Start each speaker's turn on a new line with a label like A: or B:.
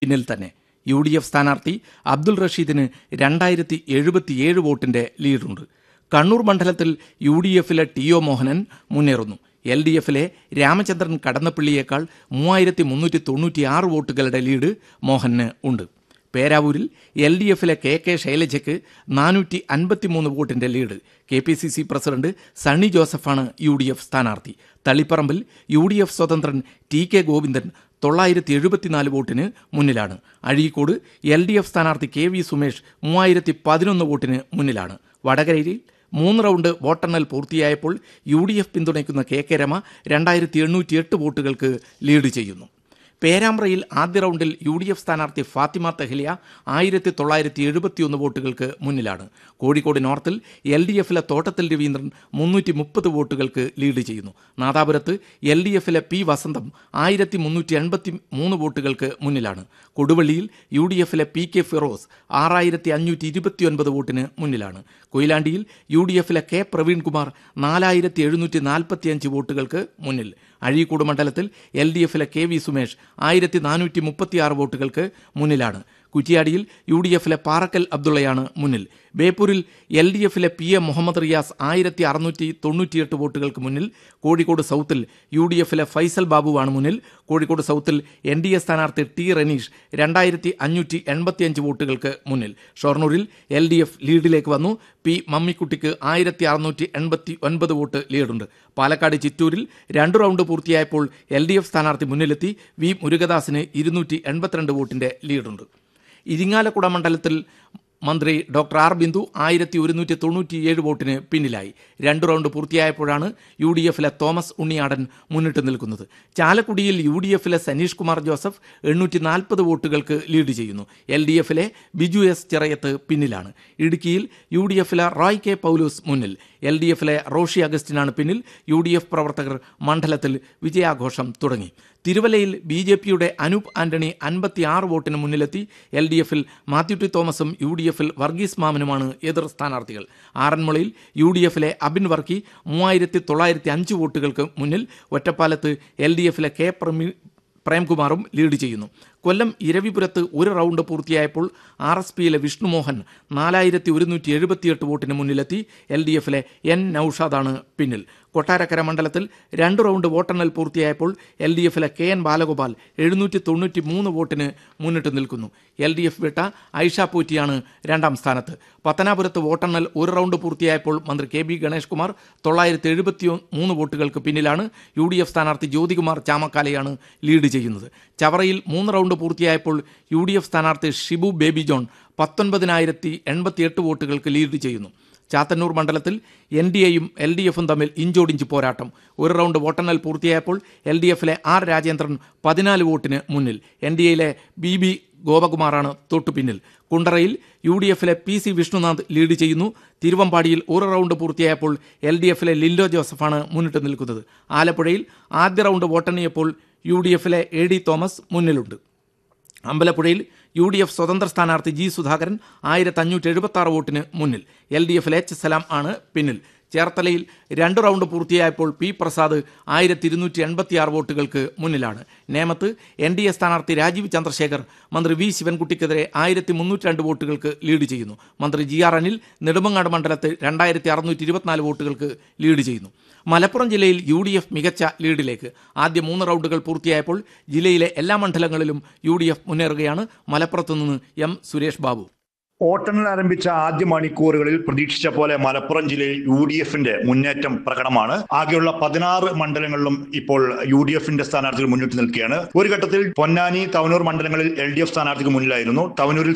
A: പിന്നിൽ തന്നെ U D F സ്ഥാനാർത്ഥി അബ്ദുൾ റഷീദിന് രണ്ടായിരത്തി എഴുപത്തിയേഴ് വോട്ടിന്റെ ലീഡുണ്ട് കണ്ണൂർ മണ്ഡലത്തിൽ യു ഡി എഫിലെ ടി ഒ മോഹനൻ മുന്നേറുന്നു എൽ ഡി എഫിലെ രാമചന്ദ്രൻ കടന്നപ്പള്ളിയേക്കാൾ മൂവായിരത്തി മുന്നൂറ്റി തൊണ്ണൂറ്റിയാറ് വോട്ടുകളുടെ ലീഡ് മോഹന് ഉണ്ട് പേരാവൂരിൽ എൽ ഡി എഫിലെ കെ കെ ശൈലജയ്ക്ക് നാനൂറ്റി അൻപത്തിമൂന്ന് വോട്ടിന്റെ lead K P C C president Sunny ജോസഫാണ് യു ഡി എഫ് സ്ഥാനാർത്ഥി തളിപ്പറമ്പിൽ യു ഡി എഫ് സ്വതന്ത്രൻ ടി കെ ഗോവിന്ദൻ തൊള്ളായിരത്തി എഴുപത്തിനാല് വോട്ടിന് മുന്നിലാണ് അഴീക്കോട് എൽ ഡി എഫ് സ്ഥാനാർത്ഥി കെ വി സുമേഷ് മൂവായിരത്തി പതിനൊന്ന് വോട്ടിന് മുന്നിലാണ് വടകരയിൽ മൂന്ന് റൗണ്ട് വോട്ടെണ്ണൽ പൂർത്തിയായപ്പോൾ യു ഡി എഫ് പിന്തുണയ്ക്കുന്ന കെ കെ രമ രണ്ടായിരത്തി എണ്ണൂറ്റി എട്ട് വോട്ടുകൾക്ക് ലീഡ് ചെയ്യുന്നു പേരാമ്പ്രയിൽ ആദ്യ റൗണ്ടിൽ യു ഡി എഫ് സ്ഥാനാർത്ഥി ഫാത്തിമ തെഹ്ലിയ ആയിരത്തി തൊള്ളായിരത്തി എഴുപത്തിയൊന്ന് വോട്ടുകൾക്ക് മുന്നിലാണ് കോഴിക്കോട് നോർത്തിൽ എൽ ഡി എഫിലെ തോട്ടത്തിൽ രവീന്ദ്രൻ മുന്നൂറ്റി മുപ്പത് വോട്ടുകൾക്ക് ലീഡ് ചെയ്യുന്നു നാദാപുരത്ത് എൽ ഡി എഫിലെ പി വസന്തം ആയിരത്തി മുന്നൂറ്റി എൺപത്തി മൂന്ന് വോട്ടുകൾക്ക് മുന്നിലാണ് കൊടുവള്ളിയിൽ യു ഡി എഫിലെ പി കെ ഫിറോസ് ആറായിരത്തി അഞ്ഞൂറ്റി ഇരുപത്തിയൊൻപത് വോട്ടിന് മുന്നിലാണ് കൊയിലാണ്ടിയിൽ യു ഡി എഫിലെ കെ പ്രവീൺകുമാർ നാലായിരത്തി എഴുന്നൂറ്റി നാൽപ്പത്തിയഞ്ച് വോട്ടുകൾക്ക് മുന്നിൽ അഴീക്കോട് മണ്ഡലത്തിൽ എൽ ഡി എഫിലെ കെ വി സുമേഷ് ആയിരത്തി നാനൂറ്റി മുപ്പത്തിയാറ് വോട്ടുകൾക്ക് മുന്നിലാണ് കുറ്റിയാടിയിൽ യു ഡി എഫിലെ പാറക്കൽ അബ്ദുള്ളയാണ് മുന്നിൽ ബേപ്പൂരിൽ എൽ ഡി എഫിലെ പി എ മുഹമ്മദ് റിയാസ് ആയിരത്തി അറുന്നൂറ്റി തൊണ്ണൂറ്റിയെട്ട് വോട്ടുകൾക്ക് മുന്നിൽ കോഴിക്കോട് സൗത്തിൽ യു ഡി എഫിലെ ഫൈസൽ ബാബുവാണ് മുന്നിൽ കോഴിക്കോട് സൗത്തിൽ എൻ ഡി എ സ്ഥാനാർത്ഥി ടി റനീഷ് രണ്ടായിരത്തി അഞ്ഞൂറ്റി എൺപത്തിയഞ്ച് വോട്ടുകൾക്ക് മുന്നിൽ ഷൊർണൂരിൽ എൽ ഡി എഫ് ലീഡിലേക്ക് വന്നു പി മമ്മിക്കുട്ടിക്ക് ആയിരത്തി അറുന്നൂറ്റി എൺപത്തി ഒൻപത് വോട്ട് ലീഡുണ്ട് പാലക്കാട് ചിറ്റൂരിൽ രണ്ട് റൗണ്ട് പൂർത്തിയായപ്പോൾ എൽ ഡി എഫ് സ്ഥാനാർത്ഥി മുന്നിലെത്തി വി മുരുകദാസിന് ഇരുന്നൂറ്റി എൺപത്തിരണ്ട് വോട്ടിന്റെ ലീഡുണ്ട് ഇരിങ്ങാലക്കുട മണ്ഡലത്തിൽ മന്ത്രി ഡോക്ടർ ആർ ബിന്ദു ആയിരത്തി ഒരുന്നൂറ്റി തൊണ്ണൂറ്റിയേഴ് വോട്ടിന് പിന്നിലായി രണ്ട് റൗണ്ട് പൂർത്തിയായപ്പോഴാണ് യു ഡി എഫിലെ തോമസ് ഉണ്ണിയാടൻ മുന്നിട്ട് നിൽക്കുന്നത് ചാലക്കുടിയിൽ യു ഡി എഫിലെ സനീഷ് കുമാർ ജോസഫ് എണ്ണൂറ്റി നാൽപ്പത് വോട്ടുകൾക്ക് ലീഡ് ചെയ്യുന്നു എൽ ഡി എഫിലെ ബിജു എസ് ചിറയത്ത് പിന്നിലാണ് ഇടുക്കിയിൽ യു ഡി എഫിലെ റോയ് കെ പൗലൂസ് മുന്നിൽ എൽ ഡി എഫിലെ റോഷി അഗസ്റ്റിനാണ് പിന്നിൽ യു ഡി എഫ് പ്രവർത്തകർ മണ്ഡലത്തിൽ വിജയാഘോഷം തുടങ്ങി തിരുവല്ലയിൽ ബി ജെ പിയുടെ അനൂപ് ആന്റണി അൻപത്തിയാറ് വോട്ടിന് മുന്നിലെത്തി എൽ ഡി എഫിൽ മാത്യു ടി തോമസും യു ഡി എഫിൽ വർഗീസ് മാമനുമാണ് എതിർ സ്ഥാനാർത്ഥികൾ ആറന്മുളയിൽ യു ഡി എഫിലെ അബിൻ വർക്കി മൂവായിരത്തി തൊള്ളായിരത്തി അഞ്ച് വോട്ടുകൾക്ക് മുന്നിൽ ഒറ്റപ്പാലത്ത് എൽ ഡി എഫിലെ കെ പ്രമി പ്രേംകുമാറും ലീഡ് ചെയ്യുന്നു കൊല്ലം ഇരവിപുരത്ത് ഒരു റൗണ്ട് പൂർത്തിയായപ്പോൾ ആർ എസ് പിയിലെ വിഷ്ണുമോഹൻ നാലായിരത്തി ഒരുന്നൂറ്റി എഴുപത്തിയെട്ട് വോട്ടിന് മുന്നിലെത്തി എൽ ഡി എഫിലെ എൻ നൌഷാദാണ് പിന്നിൽ കൊട്ടാരക്കര മണ്ഡലത്തിൽ രണ്ട് റൗണ്ട് വോട്ടെണ്ണൽ പൂർത്തിയായപ്പോൾ എൽ ഡി എഫിലെ കെ എൻ ബാലഗോപാൽ എഴുന്നൂറ്റി തൊണ്ണൂറ്റി മൂന്ന് വോട്ടിന് മുന്നിട്ട് നിൽക്കുന്നു എൽ ഡി എഫ് വിട്ട ഐഷ പൂറ്റിയാണ് രണ്ടാം സ്ഥാനത്ത് പത്തനാപുരത്ത് വോട്ടെണ്ണൽ ഒരു റൗണ്ട് പൂർത്തിയായപ്പോൾ മന്ത്രി കെ ബി ഗണേഷ് കുമാർ തൊള്ളായിരത്തി എഴുപത്തി മൂന്ന് വോട്ടുകൾക്ക് പിന്നിലാണ് യു ഡി എഫ് സ്ഥാനാർത്ഥി ജ്യോതികുമാർ ചാമക്കാലയാണ് ലീഡ് ചെയ്യുന്നത് ചവറയിൽ മൂന്ന് റൗണ്ട് പൂർത്തിയായപ്പോൾ യു ഡി എഫ് സ്ഥാനാർത്ഥി ഷിബു ബേബി ജോൺ പത്തൊൻപതിനായിരത്തി എൺപത്തിയെട്ട് വോട്ടുകൾക്ക് ലീഡ് ചെയ്യുന്നു ചാത്തന്നൂർ മണ്ഡലത്തിൽ എൻ ഡി എയും എൽ ഡി എഫും തമ്മിൽ ഇഞ്ചോടിഞ്ച് പോരാട്ടം ഒരു റൗണ്ട് വോട്ടെണ്ണൽ പൂർത്തിയായപ്പോൾ എൽ ഡി എഫിലെ ആർ രാജേന്ദ്രൻ പതിനാല് വോട്ടിന് മുന്നിൽ എൻ ഡി എയിലെ ബി ബി ഗോപകുമാറാണ് തൊട്ടുപിന്നിൽ കുണ്ടറയിൽ യു ഡി എഫിലെ പി സി വിഷ്ണുനാഥ് ലീഡ് ചെയ്യുന്നു തിരുവമ്പാടിയിൽ ഒരു റൗണ്ട് പൂർത്തിയായപ്പോൾ എൽ ഡി എഫിലെ ലിൻഡോ ജോസഫാണ് മുന്നിട്ട് നിൽക്കുന്നത് ആലപ്പുഴയിൽ ആദ്യ റൗണ്ട് വോട്ടെണ്ണിയപ്പോൾ യു ഡി എഫിലെ എ ഡി തോമസ് മുന്നിലുണ്ട് അമ്പലപ്പുഴയിൽ യു ഡി എഫ് സ്വതന്ത്ര സ്ഥാനാർത്ഥി ജി സുധാകരൻ ആയിരത്തി അഞ്ഞൂറ്റി എഴുപത്തി ആറ് വോട്ടിന് മുന്നിൽ എൽ ഡി എഫിൽ എച്ച് സലാം ആണ് പിന്നിൽ ചേർത്തലയിൽ രണ്ട് റൗണ്ട് പൂർത്തിയായപ്പോൾ പി പ്രസാദ് ആയിരത്തി ഇരുന്നൂറ്റി എൺപത്തിയാറ് വോട്ടുകൾക്ക് മുന്നിലാണ് നേമത്ത് എൻ ഡി എ സ്ഥാനാർത്ഥി രാജീവ് ചന്ദ്രശേഖർ മന്ത്രി വി ശിവൻകുട്ടിക്കെതിരെ ആയിരത്തി മുന്നൂറ്റി രണ്ട് വോട്ടുകൾക്ക് ലീഡ് ചെയ്യുന്നു മന്ത്രി ജി ആർ അനിൽ നെടുമങ്ങാട് മണ്ഡലത്തിൽ രണ്ടായിരത്തി അറുന്നൂറ്റി ഇരുപത്തിനാല് വോട്ടുകൾക്ക് ലീഡ് ചെയ്യുന്നു മലപ്പുറം ജില്ലയിൽ യു ഡി എഫ് മികച്ച ലീഡിലേക്ക് ആദ്യ മൂന്ന് റൗണ്ടുകൾ പൂർത്തിയായപ്പോൾ ജില്ലയിലെ എല്ലാ മണ്ഡലങ്ങളിലും യു ഡി എഫ് മുന്നേറുകയാണ് മലപ്പുറത്തു നിന്ന് എം സുരേഷ് ബാബു
B: വോട്ടെണ്ണൽ ആരംഭിച്ച ആദ്യ മണിക്കൂറുകളിൽ പ്രതീക്ഷിച്ച പോലെ മലപ്പുറം ജില്ലയിൽ യു ഡി എഫിന്റെ മുന്നേറ്റം പ്രകടമാണ് ആകെയുള്ള പതിനാറ് മണ്ഡലങ്ങളിലും ഇപ്പോൾ യു ഡി എഫിന്റെ സ്ഥാനാർത്ഥികൾ മുന്നിട്ട് നിൽക്കുകയാണ് ഒരു ഘട്ടത്തിൽ പൊന്നാനി തവനൂർ മണ്ഡലങ്ങളിൽ എൽ ഡി എഫ് സ്ഥാനാർത്ഥിക്ക് മുന്നിലായിരുന്നു തവനൂരിൽ